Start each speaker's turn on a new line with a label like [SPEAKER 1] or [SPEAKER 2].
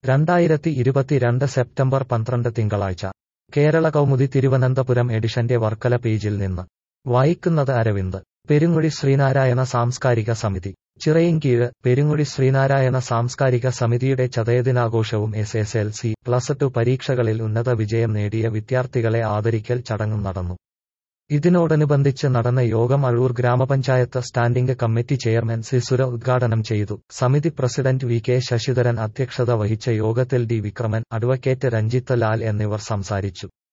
[SPEAKER 1] രണ്ടായിരത്തി ഇരുപത്തിരണ്ട് സെപ്റ്റംബർ പന്ത്രണ്ട് തിങ്കളാഴ്ച കേരള കൗമുദി തിരുവനന്തപുരം എഡിഷന്റെ വർക്കല പേജിൽ നിന്ന് വായിക്കുന്നത് അരവിന്ദ് പെരുങ്ങുഴി ശ്രീനാരായണ സാംസ്കാരിക സമിതി ചിറയിൻകീഴ് പെരുങ്ങുഴി ശ്രീനാരായണ സാംസ്കാരിക സമിതിയുടെ ചതയദിനാഘോഷവും S S L C plus two പരീക്ഷകളിൽ ഉന്നത വിജയം നേടിയ വിദ്യാർത്ഥികളെ ആദരിക്കൽ ചടങ്ങും നടന്നു ഇതിനോടനുബന്ധിച്ച് നടന്ന യോഗം അഴൂർ ഗ്രാമപഞ്ചായത്ത് സ്റ്റാൻഡിംഗ് കമ്മിറ്റി ചെയർമാൻ സിസുര ഉദ്ഘാടനം ചെയ്തു സമിതി പ്രസിഡന്റ് വി കെ ശശിധരൻ അധ്യക്ഷത വഹിച്ച യോഗത്തിൽ ഡി വിക്രമൻ അഡ്വക്കേറ്റ് രഞ്ജിത്ത് ലാൽ എന്നിവർ സംസാരിച്ചു